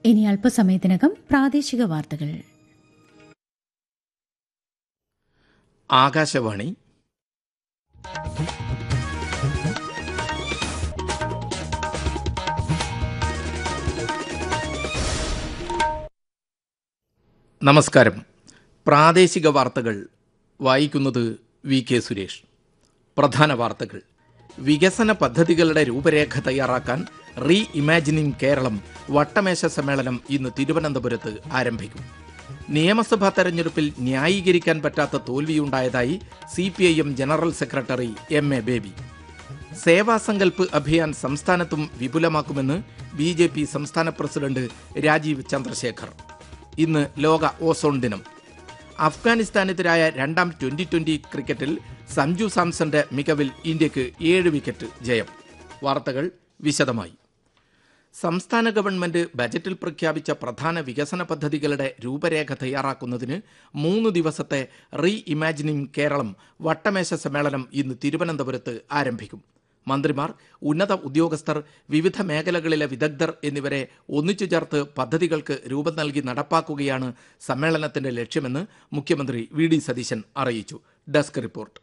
ഇനി അല്പസമയത്തിനകം പ്രാദേശിക വാർത്തകൾ ആകാശവാണി നമസ്കാരം പ്രാദേശിക വാർത്തകൾ വായിക്കുന്നത് വി കെ സുരേഷ് പ്രധാന വാർത്തകൾ വികസന പദ്ധതികളുടെ രൂപരേഖ തയ്യാറാക്കാൻ റീ ഇമാജിനിംഗ് കേരളം വട്ടമേശ സമ്മേളനം ഇന്ന് തിരുവനന്തപുരത്ത് ആരംഭിക്കും നിയമസഭാ തെരഞ്ഞെടുപ്പിൽ ന്യായീകരിക്കാൻ പറ്റാത്ത തോൽവിയുണ്ടായതായി C P I M general secretary M A Baby Sevasankalp Abhiyan സംസ്ഥാനത്തും വിപുലമാക്കുമെന്ന് ബി ജെ പി സംസ്ഥാന പ്രസിഡന്റ് രാജീവ് ചന്ദ്രശേഖർ ഇന്ന് ലോക ഓസോൺ ദിനം അഫ്ഗാനിസ്ഥാനെതിരായ രണ്ടാം ട്വന്റി ട്വന്റി ക്രിക്കറ്റിൽ സഞ്ജു സാംസന്റെ മികവിൽ ഇന്ത്യക്ക് ഏഴ് വിക്കറ്റ് ജയം വാർത്തകൾ വിശദമായി സംസ്ഥാന ഗവൺമെന്റ് ബജറ്റിൽ പ്രഖ്യാപിച്ച പ്രധാന വികസന പദ്ധതികളുടെ രൂപരേഖ തയ്യാറാക്കുന്നതിന് മൂന്ന് ദിവസത്തെ റീ ഇമാജിനിംഗ് കേരളം വട്ടമേശ സമ്മേളനം ഇന്ന് തിരുവനന്തപുരത്ത് ആരംഭിക്കും മന്ത്രിമാർ ഉന്നത ഉദ്യോഗസ്ഥർ വിവിധ മേഖലകളിലെ വിദഗ്ധർ എന്നിവരെ ഒന്നിച്ചു ചേർത്ത് പദ്ധതികൾക്ക് രൂപം നൽകി നടപ്പാക്കുകയാണ് സമ്മേളനത്തിന്റെ ലക്ഷ്യമെന്ന് മുഖ്യമന്ത്രി വി ഡി സതീശൻ അറിയിച്ചു ഡെസ്ക് റിപ്പോർട്ട്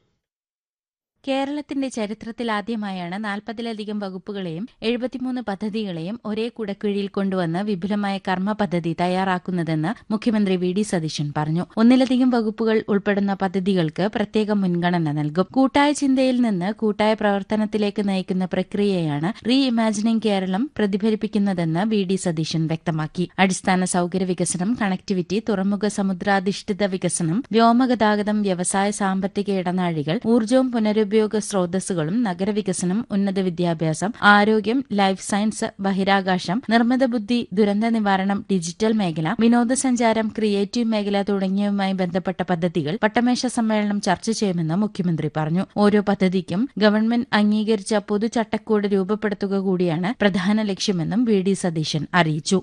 കേരളത്തിന്റെ ചരിത്രത്തിലാദ്യമായാണ് നാൽപ്പതിലധികം വകുപ്പുകളെയും എഴുപത്തിമൂന്ന് പദ്ധതികളെയും ഒരേ കുടക്കീഴിൽ കൊണ്ടുവന്ന് വിപുലമായ കർമ്മ പദ്ധതി തയ്യാറാക്കുന്നതെന്ന് മുഖ്യമന്ത്രി വി ഡി സതീശൻ പറഞ്ഞു ഒന്നിലധികം വകുപ്പുകൾ ഉൾപ്പെടുന്ന പദ്ധതികൾക്ക് പ്രത്യേക മുൻഗണന നൽകും കൂട്ടായ ചിന്തയിൽ നിന്ന് കൂട്ടായ പ്രവർത്തനത്തിലേക്ക് നയിക്കുന്ന പ്രക്രിയയാണ് റീ ഇമാജിനിംഗ് കേരളം പ്രതിഫലിപ്പിക്കുന്നതെന്ന് വി ഡി സതീശൻ വ്യക്തമാക്കി അടിസ്ഥാന സൌകര്യ വികസനം കണക്ടിവിറ്റി തുറമുഖ സമുദ്രാധിഷ്ഠിത വികസനം വ്യോമഗതാഗതം വ്യവസായ സാമ്പത്തിക ഇടനാഴികൾ ഊർജ്ജവും പുനരുപയോഗ സ്രോതസ്സുകളും നഗരവികസനം ഉന്നത വിദ്യാഭ്യാസം ആരോഗ്യം ലൈഫ് സയൻസ് ബഹിരാകാശം നിർമ്മിത ബുദ്ധി ദുരന്ത നിവാരണം ഡിജിറ്റൽ മേഖല വിനോദസഞ്ചാരം ക്രിയേറ്റീവ് മേഖല തുടങ്ങിയവയുമായി ബന്ധപ്പെട്ട പദ്ധതികൾ വട്ടമേശ സമ്മേളനം ചർച്ച ചെയ്യുമെന്ന് മുഖ്യമന്ത്രി പറഞ്ഞു ഓരോ പദ്ധതിക്കും ഗവൺമെന്റ് അംഗീകരിച്ച പൊതുചട്ടക്കൂട് രൂപപ്പെടുത്തുക കൂടിയാണ് പ്രധാന ലക്ഷ്യമെന്നും വി ഡി സതീശൻ അറിയിച്ചു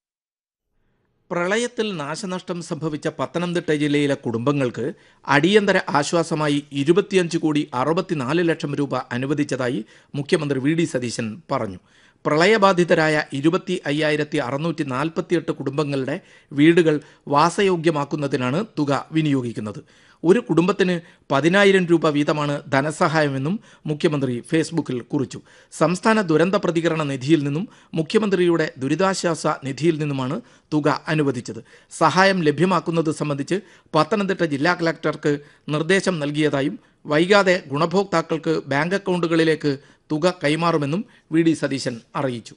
പ്രളയത്തിൽ നാശനഷ്ടം സംഭവിച്ച പത്തനംതിട്ട ജില്ലയിലെ കുടുംബങ്ങൾക്ക് അടിയന്തര ആശ്വാസമായി ഇരുപത്തിയഞ്ച് കോടി അറുപത്തിനാല് ലക്ഷം രൂപ അനുവദിച്ചതായി മുഖ്യമന്ത്രി വി ഡി സതീശൻ പറഞ്ഞു പ്രളയബാധിതരായ ഇരുപത്തി അയ്യായിരത്തി അറുന്നൂറ്റി നാൽപ്പത്തിയെട്ട് കുടുംബങ്ങളുടെ വീടുകൾ വാസയോഗ്യമാക്കുന്നതിനാണ് തുക വിനിയോഗിക്കുന്നത് ഒരു കുടുംബത്തിന് പതിനായിരം രൂപ വീതമാണ് ധനസഹായമെന്നും മുഖ്യമന്ത്രി ഫേസ്ബുക്കിൽ കുറിച്ചു സംസ്ഥാന ദുരന്ത പ്രതികരണ നിധിയിൽ നിന്നും മുഖ്യമന്ത്രിയുടെ ദുരിതാശ്വാസ നിധിയിൽ നിന്നുമാണ് തുക അനുവദിച്ചത് സഹായം ലഭ്യമാക്കുന്നത് സംബന്ധിച്ച് പത്തനംതിട്ട ജില്ലാ കളക്ടർക്ക് നിർദ്ദേശം നൽകിയതായും വൈകാതെ ഗുണഭോക്താക്കൾക്ക് ബാങ്ക് അക്കൗണ്ടുകളിലേക്ക് തുക കൈമാറുമെന്നും വി ഡി സതീശൻ അറിയിച്ചു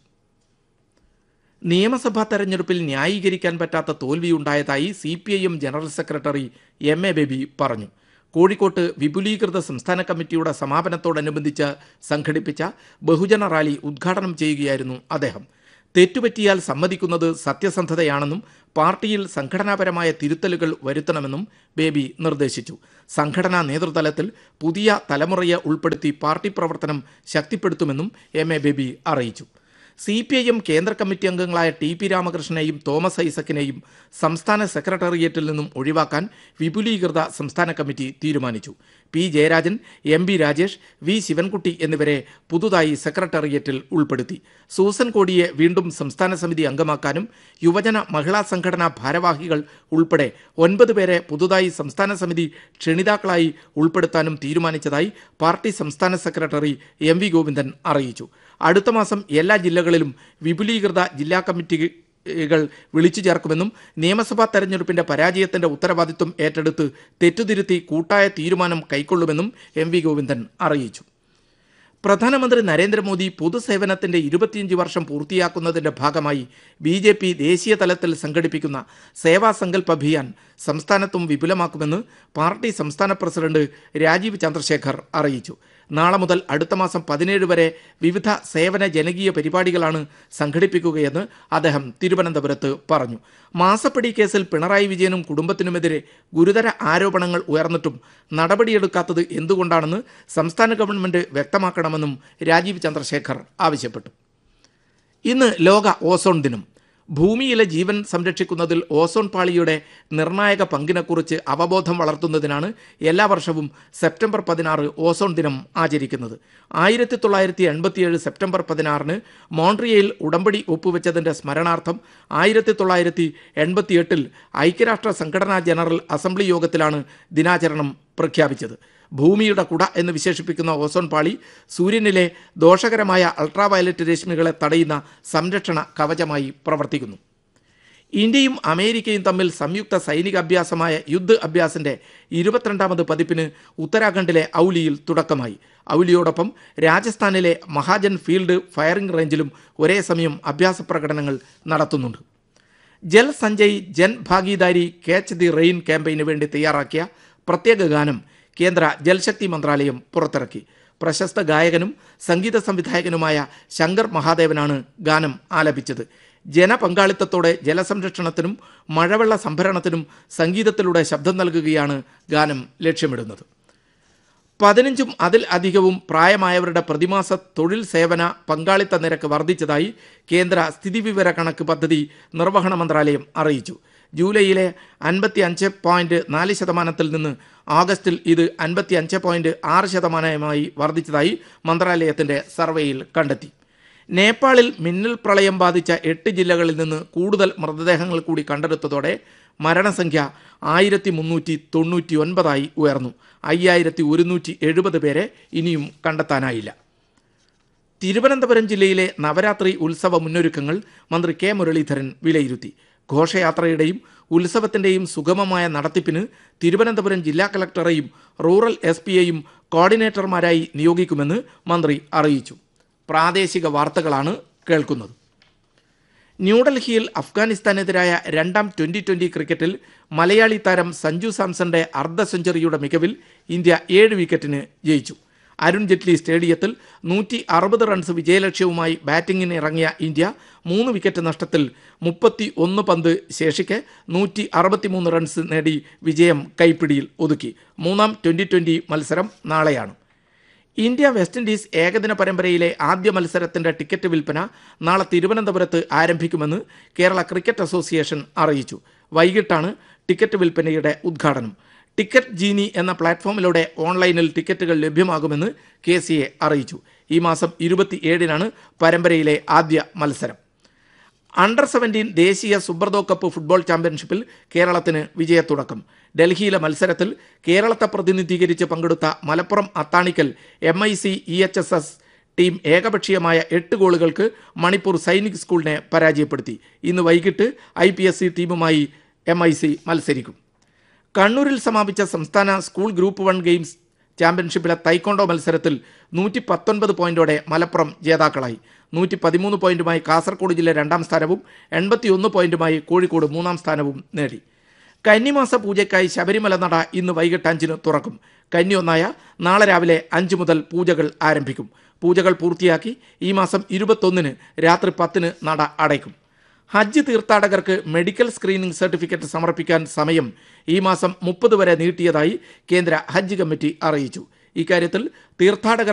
നിയമസഭാ തെരഞ്ഞെടുപ്പിൽ ന്യായീകരിക്കാൻ പറ്റാത്ത തോൽവിയുണ്ടായതായി C P I M general secretary M A Baby പറഞ്ഞു കോഴിക്കോട്ട് വിപുലീകൃത സംസ്ഥാന കമ്മിറ്റിയുടെ സമാപനത്തോടനുബന്ധിച്ച് സംഘടിപ്പിച്ച ബഹുജന റാലി ഉദ്ഘാടനം ചെയ്യുകയായിരുന്നു അദ്ദേഹം തെറ്റുപറ്റിയാൽ സമ്മതിക്കുന്നത് സത്യസന്ധതയാണെന്നും പാർട്ടിയിൽ സംഘടനാപരമായ തിരുത്തലുകൾ വരുത്തണമെന്നും ബേബി നിർദ്ദേശിച്ചു സംഘടനാ നേതൃതലത്തിൽ പുതിയ തലമുറയെ ഉൾപ്പെടുത്തി പാർട്ടി പ്രവർത്തനം ശക്തിപ്പെടുത്തുമെന്നും എം എ ബേബി അറിയിച്ചു സി പി ഐ എം കേന്ദ്ര കമ്മിറ്റി അംഗങ്ങളായ ടി പി രാമകൃഷ്ണനെയും തോമസ് ഐസക്കിനെയും സംസ്ഥാന സെക്രട്ടേറിയറ്റിൽ നിന്നും ഒഴിവാക്കാൻ വിപുലീകൃത സംസ്ഥാന കമ്മിറ്റി തീരുമാനിച്ചു P Jayarajan M B Rajesh V Sivankutty എന്നിവരെ പുതുതായി സെക്രട്ടേറിയറ്റിൽ ഉൾപ്പെടുത്തി സൂസൻ കോടിയെ വീണ്ടും സംസ്ഥാന സമിതി അംഗമാക്കാനും യുവജന മഹിളാ സംഘടനാ ഭാരവാഹികൾ ഉൾപ്പെടെ ഒൻപത് പേരെ പുതുതായി സംസ്ഥാന സമിതി ക്ഷണിതാക്കളായി ഉൾപ്പെടുത്താനും തീരുമാനിച്ചതായി പാർട്ടി സംസ്ഥാന സെക്രട്ടറി എം വി ഗോവിന്ദൻ അറിയിച്ചു അടുത്ത മാസം എല്ലാ ജില്ലകളിലും വിപുലീകൃത ജില്ലാ കമ്മിറ്റികൾ വിളിച്ചു ചേർക്കുമെന്നും നിയമസഭാ തെരഞ്ഞെടുപ്പിന്റെ പരാജയത്തിന്റെ ഉത്തരവാദിത്വം ഏറ്റെടുത്ത് തെറ്റുതിരുത്തി കൂട്ടായ തീരുമാനം കൈക്കൊള്ളുമെന്നും എം വി ഗോവിന്ദൻ അറിയിച്ചു പ്രധാനമന്ത്രി നരേന്ദ്രമോദി പൊതുസേവനത്തിന്റെ ഇരുപത്തിയഞ്ച് വർഷം പൂർത്തിയാക്കുന്നതിന്റെ ഭാഗമായി ബി ജെ പി ദേശീയ തലത്തിൽ സംഘടിപ്പിക്കുന്ന സേവാ സങ്കൽപ് അഭിയാൻ സംസ്ഥാനത്തും വിപുലമാക്കുമെന്ന് പാർട്ടി സംസ്ഥാന പ്രസിഡന്റ് രാജീവ് ചന്ദ്രശേഖർ അറിയിച്ചു നാളെ മുതൽ അടുത്ത മാസം പതിനേഴ് വരെ വിവിധ സേവന ജനകീയ പരിപാടികളാണ് സംഘടിപ്പിക്കുകയെന്ന് അദ്ദേഹം തിരുവനന്തപുരത്ത് പറഞ്ഞു മാസപ്പടി കേസിൽ പിണറായി വിജയനും കുടുംബത്തിനുമെതിരെ ഗുരുതര ആരോപണങ്ങൾ ഉയർന്നിട്ടും നടപടിയെടുക്കാത്തത് എന്തുകൊണ്ടാണെന്ന് സംസ്ഥാന ഗവൺമെന്റ് വ്യക്തമാക്കണമെന്നും രാജീവ് ചന്ദ്രശേഖർ ആവശ്യപ്പെട്ടു ഇന്ന് ലോക ഓസോൺ ദിനം ഭൂമിയിലെ ജീവൻ സംരക്ഷിക്കുന്നതിൽ ഓസോൺ പാളിയുടെ നിർണായക പങ്കിനെക്കുറിച്ച് അവബോധം വളർത്തുന്നതിനാണ് എല്ലാ വർഷവും സെപ്റ്റംബർ പതിനാറ് ഓസോൺ ദിനം ആചരിക്കുന്നത് ആയിരത്തി തൊള്ളായിരത്തി എൺപത്തിയേഴ് സെപ്റ്റംബർ പതിനാറിന് മോൺട്രിയയിൽ ഉടമ്പടി ഒപ്പുവെച്ചതിൻ്റെ സ്മരണാർത്ഥം ആയിരത്തി തൊള്ളായിരത്തി എൺപത്തിയെട്ടിൽ ഐക്യരാഷ്ട്ര സംഘടനാ ജനറൽ അസംബ്ലി യോഗത്തിലാണ് ദിനാചരണം പ്രഖ്യാപിച്ചത് ഭൂമിയുടെ കുട എന്ന് വിശേഷിപ്പിക്കുന്ന ഓസോൺ പാളി സൂര്യനിലെ ദോഷകരമായ അൾട്രാവയലറ്റ് രശ്മികളെ തടയുന്ന സംരക്ഷണ കവചമായി പ്രവർത്തിക്കുന്നു ഇന്ത്യയും അമേരിക്കയും തമ്മിൽ സംയുക്ത സൈനിക അഭ്യാസമായ യുദ്ധ് അഭ്യാസിന്റെ ഇരുപത്തിരണ്ടാമത് പതിപ്പിന് ഉത്തരാഖണ്ഡിലെ ഔലിയിൽ തുടക്കമായി ഔലിയോടൊപ്പം രാജസ്ഥാനിലെ മഹാജൻ ഫീൽഡ് ഫയറിംഗ് റേഞ്ചിലും ഒരേ സമയം അഭ്യാസ പ്രകടനങ്ങൾ നടത്തുന്നുണ്ട് Jal Sanchay Jan Bhagidari catch the rain ക്യാമ്പയിന് വേണ്ടി തയ്യാറാക്കിയ പ്രത്യേക ഗാനം കേന്ദ്ര ജൽശക്തി മന്ത്രാലയം പുറത്തിറക്കി പ്രശസ്ത ഗായകനും സംഗീത സംവിധായകനുമായ ശങ്കർ മഹാദേവനാണ് ഗാനം ആലപിച്ചത് ജനപങ്കാളിത്തത്തോടെ ജലസംരക്ഷണത്തിനും മഴവെള്ള സംഭരണത്തിനും സംഗീതത്തിലൂടെ ശബ്ദം നൽകുകയാണ് ഗാനം ലക്ഷ്യമിടുന്നത് പതിനഞ്ചും അതിൽ അധികവും പ്രായമായവരുടെ പ്രതിമാസ തൊഴിൽ സേവന പങ്കാളിത്ത നിരക്ക് വർദ്ധിച്ചതായി കേന്ദ്ര സ്ഥിതിവിവര കണക്ക് പദ്ധതി നിർവഹണ മന്ത്രാലയം അറിയിച്ചു ജൂലൈയിലെ അൻപത്തി അഞ്ച് പോയിന്റ് നാല് ശതമാനത്തിൽ നിന്ന് ആഗസ്റ്റിൽ ഇത് അൻപത്തി അഞ്ച് പോയിന്റ് ആറ് ശതമാനമായി വർദ്ധിച്ചതായി മന്ത്രാലയത്തിന്റെ സർവേയിൽ കണ്ടെത്തി നേപ്പാളിൽ മിന്നൽ പ്രളയം ബാധിച്ച എട്ട് ജില്ലകളിൽ നിന്ന് കൂടുതൽ മൃതദേഹങ്ങൾ കൂടി കണ്ടെടുത്തതോടെ മരണസംഖ്യ ആയിരത്തി മുന്നൂറ്റി തൊണ്ണൂറ്റി ഒൻപതായി ഉയർന്നു അയ്യായിരത്തി ഒരുന്നൂറ്റി എഴുപത് പേരെ ഇനിയും കണ്ടെത്താനായില്ല തിരുവനന്തപുരം ജില്ലയിലെ നവരാത്രി ഉത്സവ മുന്നൊരുക്കങ്ങൾ മന്ത്രി കെ മുരളീധരൻ വിലയിരുത്തി ഘോഷയാത്രയുടെയും ഉത്സവത്തിന്റെയും സുഗമമായ നടത്തിപ്പിന് തിരുവനന്തപുരം ജില്ലാ കളക്ടറെയും റൂറൽ എസ് പിയെയും കോർഡിനേറ്റർമാരായി നിയോഗിക്കുമെന്ന് മന്ത്രി അറിയിച്ചു പ്രാദേശിക വാർത്തകളാണ് കേൾക്കുന്നത് ന്യൂഡൽഹിയിൽ അഫ്ഗാനിസ്ഥാനെതിരായ രണ്ടാം ട്വന്റി ട്വന്റി ക്രിക്കറ്റിൽ മലയാളി താരം സഞ്ജു സാംസന്റെ അർദ്ധ സെഞ്ചുറിയുടെ മികവിൽ ഇന്ത്യ ഏഴ് വിക്കറ്റിന് ജയിച്ചു അരുൺ ജെറ്റ്ലി സ്റ്റേഡിയത്തിൽ നൂറ്റി അറുപത് റൺസ് വിജയലക്ഷ്യവുമായി ബാറ്റിംഗിന് ഇറങ്ങിയ ഇന്ത്യ മൂന്ന് വിക്കറ്റ് നഷ്ടത്തിൽ മുപ്പത്തി ഒന്ന് പന്ത് ശേഷിക്കെ നൂറ്റി അറുപത്തിമൂന്ന് റൺസ് നേടി വിജയം കൈപ്പിടിയിൽ ഒതുക്കി മൂന്നാം ട്വന്റി ട്വന്റി മത്സരം നാളെയാണ് ഇന്ത്യ വെസ്റ്റ് ഇൻഡീസ് ഏകദിന പരമ്പരയിലെ ആദ്യ മത്സരത്തിന്റെ ടിക്കറ്റ് വിൽപ്പന നാളെ തിരുവനന്തപുരത്ത് ആരംഭിക്കുമെന്ന് കേരള ക്രിക്കറ്റ് അസോസിയേഷൻ അറിയിച്ചു വൈകിട്ടാണ് ടിക്കറ്റ് വിൽപ്പനയുടെ ഉദ്ഘാടനം ടിക്കറ്റ് ജീനി എന്ന പ്ലാറ്റ്ഫോമിലൂടെ ഓൺലൈനിൽ ടിക്കറ്റുകൾ ലഭ്യമാകുമെന്ന് കെ സി എ അറിയിച്ചു ഈ മാസം ഇരുപത്തിയേഴിനാണ് പരമ്പരയിലെ ആദ്യ മത്സരം അണ്ടർ സെവൻറ്റീൻ ദേശീയ സുബ്രതോ കപ്പ് ഫുട്ബോൾ ചാമ്പ്യൻഷിപ്പിൽ കേരളത്തിന് വിജയത്തുടക്കം ഡൽഹിയിലെ മത്സരത്തിൽ കേരളത്തെ പ്രതിനിധീകരിച്ച് പങ്കെടുത്ത Malappuram Athanikkal M I C E H S S team ഏകപക്ഷീയമായ എട്ട് ഗോളുകൾക്ക് മണിപ്പൂർ സൈനിക് സ്കൂളിനെ പരാജയപ്പെടുത്തി ഇന്ന് വൈകിട്ട് ഐ പി എസ് സി ടീമുമായി എം ഐ സി മത്സരിക്കും കണ്ണൂരിൽ സമാപിച്ച സംസ്ഥാന സ്കൂൾ ഗ്രൂപ്പ് വൺ ഗെയിംസ് ചാമ്പ്യൻഷിപ്പിലെ തൈക്കോണ്ടോ മത്സരത്തിൽ നൂറ്റി പത്തൊൻപത് പോയിന്റോടെ മലപ്പുറം ജേതാക്കളായി നൂറ്റി പതിമൂന്ന് പോയിന്റുമായി കാസർഗോഡ് ജില്ല രണ്ടാം സ്ഥാനവും എൺപത്തിയൊന്ന് പോയിന്റുമായി കോഴിക്കോട് മൂന്നാം സ്ഥാനവും നേടി കന്നിമാസ പൂജയ്ക്കായി ശബരിമല നട ഇന്ന് വൈകിട്ട് അഞ്ചിന് തുറക്കും കന്നി ഒന്നായ നാളെ രാവിലെ അഞ്ച് മുതൽ പൂജകൾ ആരംഭിക്കും പൂജകൾ പൂർത്തിയാക്കി ഈ മാസം ഇരുപത്തൊന്നിന് രാത്രി പത്തിന് നട അടയ്ക്കും ഹജ്ജ് തീർത്ഥാടകർക്ക് മെഡിക്കൽ സ്ക്രീനിംഗ് സർട്ടിഫിക്കറ്റ് സമർപ്പിക്കാൻ സമയം ഈ മാസം മുപ്പത് വരെ നീട്ടിയതായി കേന്ദ്ര ഹജ്ജ് കമ്മിറ്റി അറിയിച്ചു ഇക്കാര്യത്തിൽ തീർത്ഥാടകർ